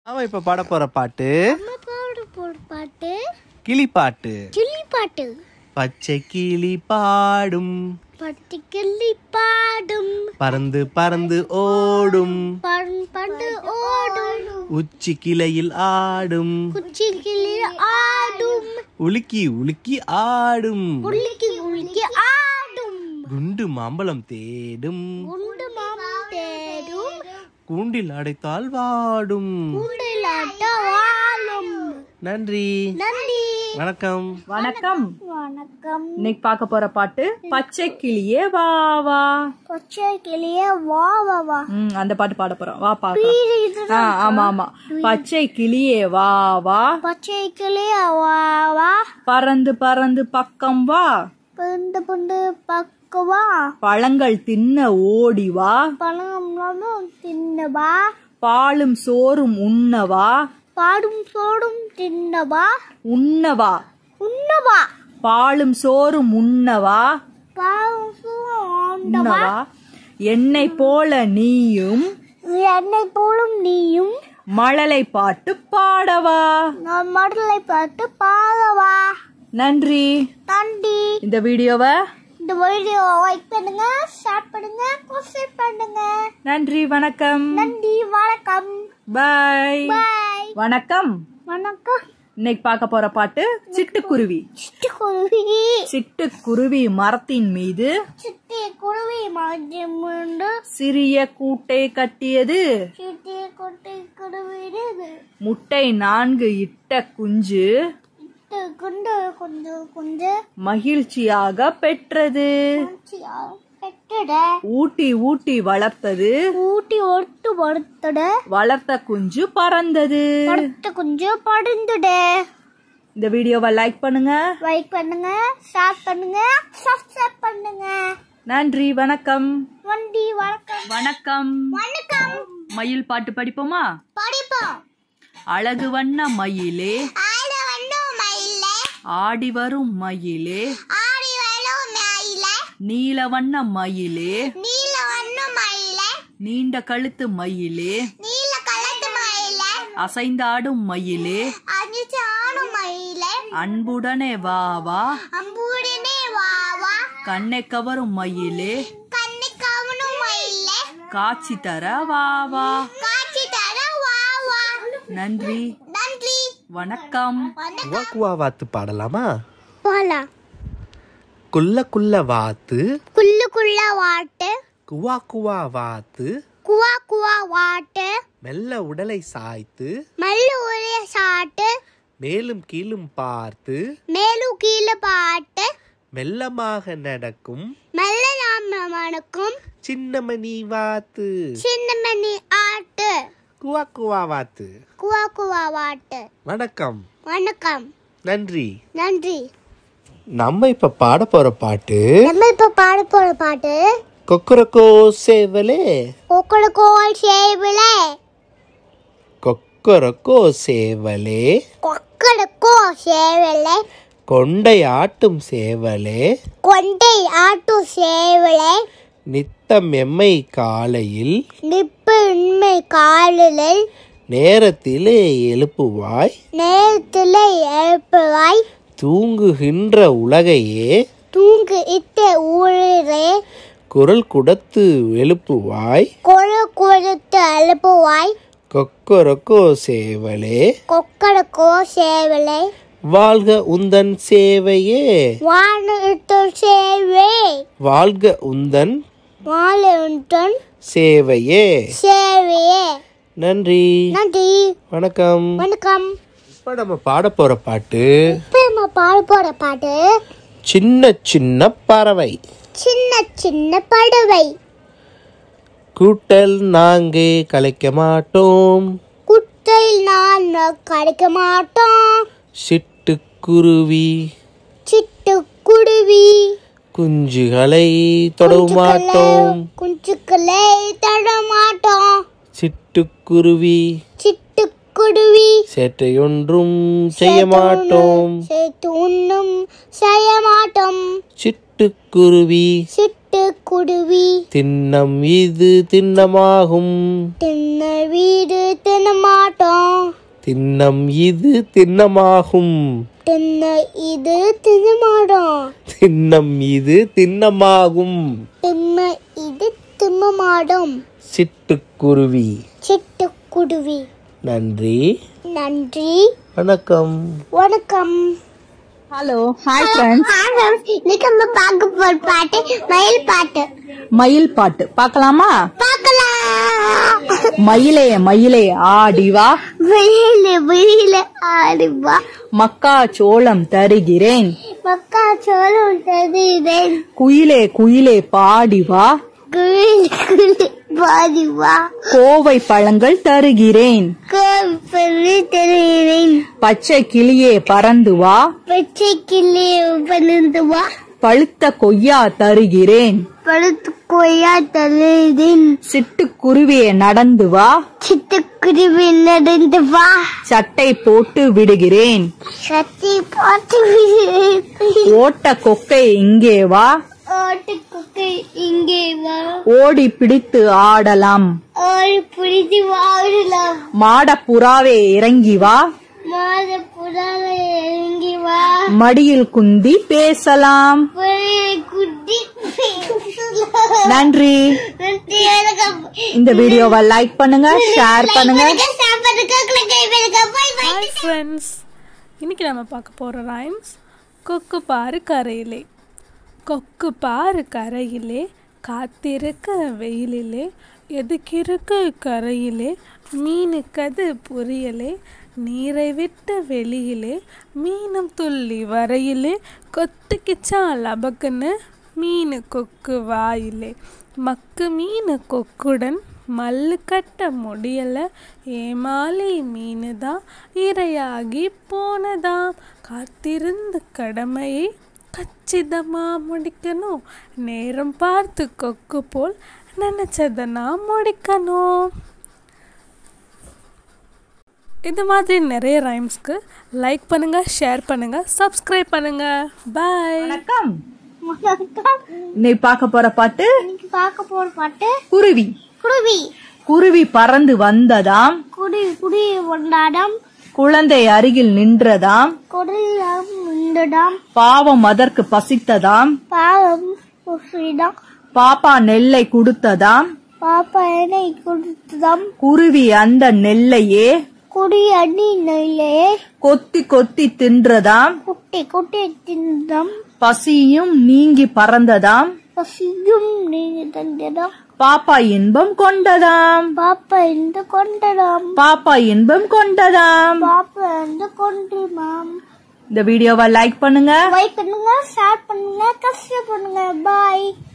அவன் இப்ப பாட போற பாட்டு அம்மா பாடு போடு பாட்டு கிளி பாட்டு கிளி பாட்டு பச்சை கிளி பாடும் பட்டு கிளி பாடும் பறந்து பறந்து ஓடும் பண் பண்டு ஓடும் உச்சி கிளையில் ஆடும் குச்சி கிளி ஆடும் உலுக்கி உலுக்கி ஆடும் உள்ளிக்கு உள்ளிக்கு ஆடும் குண்டு மாம்பழம் தேடும் குண்டு மாமம் தேடும் கூண்டில் அடைத்தால் வாடும் கூண்டிலாட்ட வாழும் நன்றி நன்றி வணக்கம் வணக்கம் வணக்கம் இன்னைக்கு பார்க்க போற பாட்டு பச்சை கிளியே வா வா பச்சை கிளிய வா வா வா ம், அந்த பாட்டு பாட போறோம் வா பாக்கலாம் ஆ, ஆமா ஆமா பச்சை கிளியே வா வா பச்சை கிளிய வா வா பறந்து பறந்து பக்கம் வா புண்டு புண்டு பக்குவா பழங்கள் தின்ன ஓடி வா பழம் தின்னவா பாலும் சோறும் உண்ணவா பாடும் சோடும் தின்னவா உண்ணவா உண்ணவா பாலும் சோறும் உண்ணவா பாடும் சோடும் உண்ணவா என்னை போல நீயும் என்னை போலும் நீயும் மழலை பாட்டு பாடவா நான் மடலை பார்த்து பாடவா நன்றி நன்றி இந்த வீடியோவை இந்த வீடியோ லைக் பண்ணுங்க ஷேர் பண்ணுங்க சப்ஸ்கிரைப் பண்ணுங்க நன்றி வணக்கம் நன்றி வணக்கம் பாய் பாய் வணக்கம் வணக்கம் இன்னைக்கு பார்க்க போற பாட்டு சிட்டுக்குருவி சிட்டுக்குருவி சிட்டுக்குருவி மரத்தின் மீது சிட்டி குருவி மாஜமுண்டு சிறிய கூட்டை கட்டியது சிட்டி குட்டி குருவி முட்டை நான்கு இட்ட குஞ்சு இட்டு குண்டு குஞ்சு குஞ்சு மகிழ்ச்சியாக பெற்றது பெற்றட ஊட்டி ஊட்டி வளர்த்தது ஊட்டி ஒட்டு படுத்துட வளர்த்த குஞ்சு பறந்தது படுத்த குஞ்சு படுந்துட இந்த வீடியோவை லைக் பண்ணுங்க லைக் பண்ணுங்க ஷேர் பண்ணுங்க சப்ஸ்கிரைப் பண்ணுங்க நன்றி வணக்கம் வண்டி வணக்கம் வணக்கம் வணக்கம் மயில் பாட்டு படிப்போமா படிப்போம் அழகு வண்ண மயிலே ஆட வண்ணும் மயில ஆடி வரும் மயிலே ஆடி வரும் மயில நீல வண்ண மயிலே நீல வண்ணும் மயில நீண்ட கழுத்து மயிலே நீல கலந்து மயில அசைந்தாடும் மயிலே அஞ்சிச்சு ஆடும் மயில அன்புடனே வா வா அம்பூடனே வா வா கண்ணை கவரும் மயிலே கண்ணு கவனும் மயில காட்சி தர வா வா காட்சி தர வா வா நன்றி நன்றி வணக்கம் குவா குவா வாத்து பாடலாமா போலாம் குள்ள குள்ள வாத்து குள்ளுக்குள்ள வாட்டு குவா குவா வாத்து குவா குவா வாட்டு மெல்ல உடலை சாய்த்து மல்லு ஒரே சாட்டு மேலும் கீழும் பார்த்து மேலும் கீழே பாட்டு மெல்லமாக நடக்கும் மெல்ல நாம மணக்கும் சின்னமணி வாத்து சின்ன மணி ஆட்டு குவா குவா வாத்து குவா குவா வாட்டு வணக்கம் வணக்கம் நன்றி நன்றி நம்ம இப்ப பாட போற பாட்டு நம்ம இப்ப பாட போற பாட்டு கொக்கரக்கோ சேவலே கொக்கலக்கோல் சேவலே கொக்கரக்கோ சேவலே கொக்கலக்கோ சேவலே கொண்டை ஆட்டும் சேவலே கொண்டை ஆட்டு சேவலே நித்தம் எம்மை காலையில் நிப்பு உண்மை காலில் நேரத்திலே எழுப்புவாய் நேரத்தில் எழுப்புவாய் தூங்குகின்ற உலகையே தூங்கு இட்ட ஊழலே குரல் குடத்து எழுப்புவாய் கொழு கொடுத்து எழுப்புவாய் கொக்கரக்கோ சேவலே கொக்கலக்கோ சேவலே வாழ்க உந்தன் சேவையே வானத்து சேவே வாழ்க உந்தன் வாழன் சேவையே சேவையே நன்றி நன்றி வணக்கம் வணக்கம் இப்ப நம்ம பாட போற பாட்டு இப்போ நம்ம பாட போற பாட்டு சின்ன சின்ன பறவை சின்ன சின்ன படவை கூட்டல் நாங்கே கலைக்க மாட்டோம் குட்டையில் நான் கிடைக்க மாட்டோம் சிட்டுக்குருவி சிட்டுக்குருவி குஞ்சுகளை தொட மாட்டோம் குஞ்சுக்களை தட மாட்டோம் சிட்டுக்குருவி சிட்டுக்குருவி சேட்டையொன்றும் செய்ய மாட்டோம் சேர்த்து உண்ணும் செய்ய மாட்டோம் சிட்டுக்குருவி சிட்டு சிட்டுக்குருவி தின்னம் இது தின்னமாகும் தின்ன வீடு தின்ன மாட்டோம் தின்னம் இது தின்னமாகும் தின்ன இது தின்ன மாட்டோம் தின்னம் இது தின்னமாகும் தின்ன இது தின்ன மாட்டோம் சிட்டுக்குருவி சிட்டுக்குருவி நன்றி நன்றி வணக்கம் வணக்கம் ஹலோ ஹாய் ஃப்ரெண்ட்ஸ் இன்னைக்கு நம்ம பார்க்க போற பாட்டு மயில் பாட்டு மயில் பாட்டு பார்க்கலாமா பார்க்கலாம் மயிலே மயிலே ஆடி வா வெளியில வெளியில ஆடுவா மக்கா சோளம் தருகிறேன் மக்கா சோளம் தருகிறேன் குயிலே குயிலே பாடி வா குயில் குயில் பாடுவா கோவை பழங்கள் தருகிறேன் கோப்பி தருகிறேன் பச்சை கிளியே பறந்து வா பச்சை கிளி பணிந்து வா பழுத்த கொய்யா தருகிறேன் பழுத்து கொய்யா தருகிறேன் சிட்டுக்குருவியே நடந்து வா சிட்டுக்குருவி நடந்து வா சட்டை போட்டு விடுகிறேன் சத்தி பாட்டு விடுகிறேன். ஓட்ட கொக்கை இங்கே வா ஆட்டுக்குக்கை இங்கே வா ஓடி பிடித்து ஆடலாம் ஆறு புரிதி வாழலாம் மாட புறாவே இறங்கி வா மாத புறாவை இறங்கி வா மடியில் குந்தி பேசலாம் புரிய குட்டி நன்றி நன்றி வணக்கம். இந்த வீடியோவை லைக் பண்ணுங்க ஷேர் பண்ணுங்க பண்ணுங்க, share பண்ணுங்க, click பண்ணுங்க. Bye, bye. ஹாய் ஃப்ரெண்ட்ஸ் இன்னைக்கு நம்ம பார்க்க போகிற ரைம்ஸ் கொக்கு பாரு கரையிலே கொக்கு பாரு கரையிலே காத்திருக்க வெயிலிலே எதுக்கிருக்கு கரையிலே மீனுக்கது புரியலே நீரை விட்டு வெளியிலே மீனும் துள்ளி வரையிலே கொத்துக்கிச்சா லபக்குன்னு மீனு கொக்கு வாயிலே மக்கு மீனு கொக்குடன் மல்லு கட்ட முடியல ஏமாலி மீனுதான் இரையாகி போனதாம் காத்திருந்த கடமையை கச்சிதமா முடிக்கணும் நேரம் பார்த்து கொக்கு போல் நினைச்சத நான் முடிக்கணும் இது மாதிரி நிறைய ரைம்ஸ்க்கு லைக் பண்ணுங்க ஷேர் பண்ணுங்க சப்ஸ்கிரைப் பண்ணுங்க பாய் வணக்கம் வணக்கம். இன்னைக்கு பார்க்க போற பாட்டு இன்னைக்கு பார்க்க போற பாட்டு குருவி குருவி குருவி பறந்து வந்ததாம் குருவி குருவி கொண்டாடம் குழந்தை அருகில் நின்றதாம் குருவியாம் உண்டடாம் பாவம் அதற்கு பசித்ததாம் பாவம் குருவிடம் பாப்பா நெல்லை கொடுத்ததாம் பாப்பா என்னை கொடுத்ததாம் குருவி அந்த நெல்லையே குடி அடி நெல்லே கொத்தி கொத்தி தின்றதாம் குட்டி குட்டி தின்னம் பசியும் நீங்கி பறந்ததாம் பசியும் நீங்க தந்திடம் பாப்பா இன்பம் கொண்டதாம் பாப்பா இந்த கொண்டதாம் பாப்பா இன்பம் கொண்டதாம் பாப்பா இந்த கொண்டு மாம் இந்த வீடியோவை லைக் பண்ணுங்க லைக் பண்ணுங்க ஷேர் பண்ணுங்க கஷ்டம் பண்ணுங்க பாய்